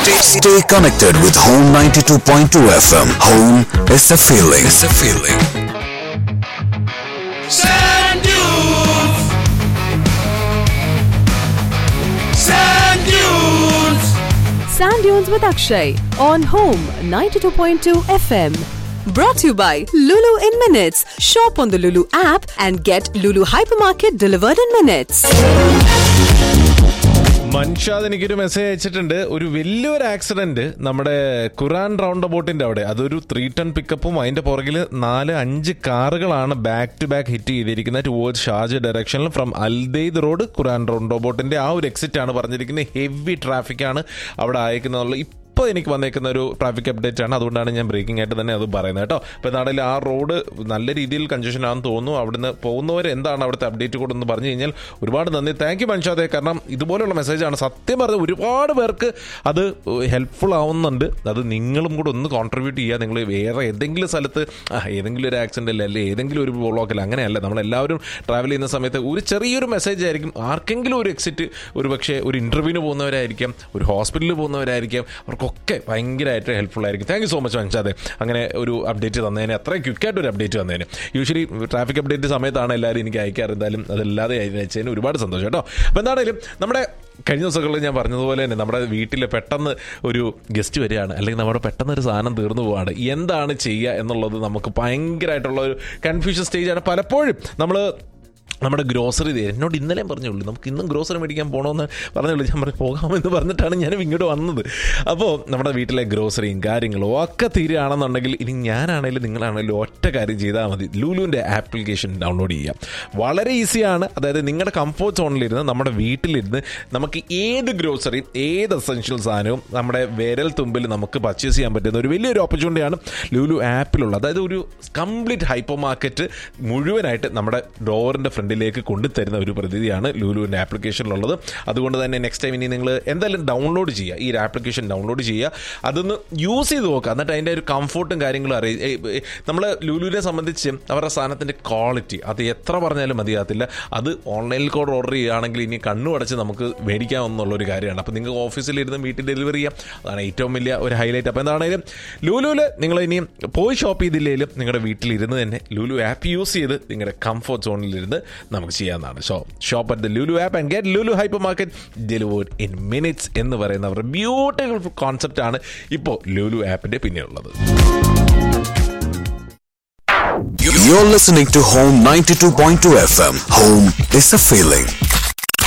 Stay, stay connected with Home 92.2 FM. Home is a feeling. It's a feeling. Sand dunes. Sand dunes. Sand Dunes with Akshay on Home 92.2 FM. Brought to you by Lulu in Minutes. Shop on the Lulu app and get Lulu Hypermarket delivered in minutes. Manshad എനിക്കൊരു message അയച്ചിട്ടുണ്ട് ഒരു വലിയൊരു accident നമ്മുടെ ഖുറാൻ round ബോട്ടിന്റെ അവിടെ അതൊരു three ton പിക്കപ്പും അതിന്റെ പുറകിൽ നാല് അഞ്ച് കാറുകളാണ് ബാക്ക് ടു ബാക്ക് ഹിറ്റ് ചെയ്തിരിക്കുന്നത് ടുവേർഡ്സ് ഷാജ് ഡയറക്ഷനിൽ from Al Dhaid road Quran round ബോട്ടിന്റെ ആ ഒരു എക്സിറ്റ് ആണ് പറഞ്ഞിരിക്കുന്നത് ഹെവി ട്രാഫിക് ആണ് അവിടെ അയക്കുന്നത് ഇപ്പോൾ എനിക്ക് വന്നേക്കുന്ന ഒരു ട്രാഫിക് അപ്ഡേറ്റ് ആണ് അതുകൊണ്ടാണ് ഞാൻ ബ്രേക്കിംഗ് ആയിട്ട് തന്നെ അത് പറയുന്നത് കേട്ടോ ഇപ്പോൾ നാട്ടിൽ ആ റോഡ് നല്ല രീതിയിൽ കൺജഷൻ ആണെന്ന് തോന്നുന്നു അവിടുന്ന് പോകുന്നവർ എന്താണ് അവിടുത്തെ അപ്ഡേറ്റ് കൂടെ എന്ന് പറഞ്ഞു കഴിഞ്ഞാൽ ഒരുപാട് നന്ദി താങ്ക് യു മനുഷ്യാതെ കാരണം ഇതുപോലെയുള്ള മെസ്സേജാണ് സത്യം പറഞ്ഞ ഒരുപാട് പേർക്ക് അത് ഹെൽപ്ഫുൾ ആവുന്നുണ്ട് അത് നിങ്ങളും കൂടെ ഒന്ന് കോൺട്രിബ്യൂട്ട് ചെയ്യുക നിങ്ങൾ വേറെ ഏതെങ്കിലും സ്ഥലത്ത് ആ, ഏതെങ്കിലും ഒരു ആക്സിഡൻ്റ് അല്ലെ ഏതെങ്കിലും ഒരു ബ്ലോക്കിൽ അങ്ങനെയല്ല നമ്മളെല്ലാവരും ട്രാവൽ ചെയ്യുന്ന സമയത്ത് ഒരു ചെറിയൊരു മെസ്സേജ് ആയിരിക്കും ആർക്കെങ്കിലും ഒരു എക്സിറ്റ് ഒരു പക്ഷേ ഒരു ഇൻ്റർവ്യൂവിന് പോകുന്നവരായിരിക്കാം ഒരു ഹോസ്പിറ്റലിൽ പോകുന്നവരായിരിക്കാം അവർക്കൊക്കെ ഭയങ്കരമായിട്ട് ഹെൽപ്ഫുൾ ആയിരിക്കും താങ്ക് യു സോ മച്ച് മനുഷ്യാതെ അങ്ങനെ ഒരു അപ്ഡേറ്റ് തന്നതിന് അത്രയും ക്വിക്കായിട്ട് ഒരു അപ്ഡേറ്റ് തന്നതിന് യൂഷ്വലി ട്രാഫിക് അപ്ഡേറ്റ് സമയത്താണ് എല്ലാവരും എനിക്ക് അയക്കാറ് എന്തായാലും അതല്ലാതെ അയച്ചതിന് ഒരുപാട് സന്തോഷം കേട്ടോ അപ്പോൾ എന്താണെങ്കിലും നമ്മുടെ കഴിഞ്ഞ ദിവസങ്ങളിൽ ഞാൻ പറഞ്ഞതുപോലെ തന്നെ നമ്മുടെ വീട്ടിൽ പെട്ടെന്ന് ഒരു ഗസ്റ്റ് വരികയാണ് അല്ലെങ്കിൽ നമ്മുടെ പെട്ടെന്ന് ഒരു സാധനം തീർന്നു പോവാണ് എന്താണ് ചെയ്യുക എന്നുള്ളത് നമുക്ക് ഭയങ്കരമായിട്ടുള്ള ഒരു കൺഫ്യൂഷൻ സ്റ്റേജാണ് പലപ്പോഴും നമ്മൾ നമ്മുടെ ഗ്രോസറി എന്നോട് ഇന്നലെയും പറഞ്ഞുള്ളൂ നമുക്ക് ഇന്നും ഗ്രോസറി മേടിക്കാൻ പോകണമെന്ന് പറഞ്ഞുള്ളൂ ഞാൻ പറഞ്ഞു പോകാമെന്ന് പറഞ്ഞിട്ടാണ് ഞാനും ഇങ്ങോട്ട് വന്നത് അപ്പോൾ നമ്മുടെ വീട്ടിലെ ഗ്രോസറിയും കാര്യങ്ങളും ഒക്കെ തീരുകയാണെന്നുണ്ടെങ്കിൽ ഇനി ഞാനാണെങ്കിലും നിങ്ങളാണെങ്കിലും ഒറ്റ കാര്യം ചെയ്താൽ മതി ലൂലുവിൻ്റെ ആപ്ലിക്കേഷൻ ഡൗൺലോഡ് ചെയ്യാം വളരെ ഈസിയാണ് അതായത് നിങ്ങളുടെ കംഫോർട്ട് സോണിലിരുന്ന് നമ്മുടെ വീട്ടിലിരുന്ന് നമുക്ക് ഏത് ഗ്രോസറിയും ഏത് എസെൻഷ്യൽ സാധനവും നമ്മുടെ വിരൽ തുമ്പിൽ നമുക്ക് പർച്ചേസ് ചെയ്യാൻ പറ്റുന്ന ഒരു വലിയൊരു ഓപ്പർച്യൂണിറ്റിയാണ് ലുലു ആപ്പിലുള്ളത് അതായത് ഒരു കംപ്ലീറ്റ് ഹൈപ്പർ മാർക്കറ്റ് മുഴുവനായിട്ട് നമ്മുടെ ഡോറിൻ്റെ ഫ്രണ്ടിലേക്ക് കൊണ്ടുതരുന്ന ഒരു പ്രതിനിധിയാണ് ലുലുവിൻ്റെ ആപ്ലിക്കേഷനിലുള്ളത് അതുകൊണ്ട് തന്നെ നെക്സ്റ്റ് ടൈം ഇനി നിങ്ങൾ എന്തായാലും ഡൗൺലോഡ് ചെയ്യുക ഈ ഒരു ആപ്ലിക്കേഷൻ ഡൗൺലോഡ് ചെയ്യുക അതൊന്ന് യൂസ് ചെയ്ത് നോക്കുക എന്നിട്ട് അതിൻ്റെ ഒരു കംഫോർട്ടും കാര്യങ്ങളും അറിയ നമ്മൾ ലുലുവിനെ സംബന്ധിച്ച് അവരുടെ സാധനത്തിൻ്റെ ക്വാളിറ്റി അത് എത്ര പറഞ്ഞാലും മതിയാകത്തില്ല അത് ഓൺലൈനിൽ കൂടെ ഓർഡർ ചെയ്യുകയാണെങ്കിൽ ഇനി കണ്ണു അടച്ച് നമുക്ക് മേടിക്കാമെന്നുള്ള ഒരു കാര്യമാണ് അപ്പോൾ നിങ്ങൾക്ക് ഓഫീസിലിരുന്ന് വീട്ടിൽ ഡെലിവറി ചെയ്യാം അതാണ് ഏറ്റവും വലിയ ഒരു ഹൈലൈറ്റ് അപ്പോൾ എന്താണെങ്കിലും ലുലുവിൽ നിങ്ങൾ ഇനിയും പോയി ഷോപ്പ് ചെയ്തില്ലെങ്കിലും നിങ്ങളുടെ വീട്ടിലിരുന്ന് തന്നെ ലുലു ആപ്പ് യൂസ് ചെയ്ത് നിങ്ങളുടെ കംഫോർട്ട് സോണിലിരുന്ന് നമുക്ക് ചെയ്യാവുന്നതാണ് ഷോ shop at the Lulu app and get Lulu hypermarket delivered in minutes എന്ന് പറയുന്ന അവരുടെ ബ്യൂട്ടിഫുൾ കോൺസെപ്റ്റ് ആണ് ഇപ്പോൾ ലുലു ആപ്പിന്റെ പിന്നിലുള്ളത് You're listening to Home 92.2 FM. Home is a feeling.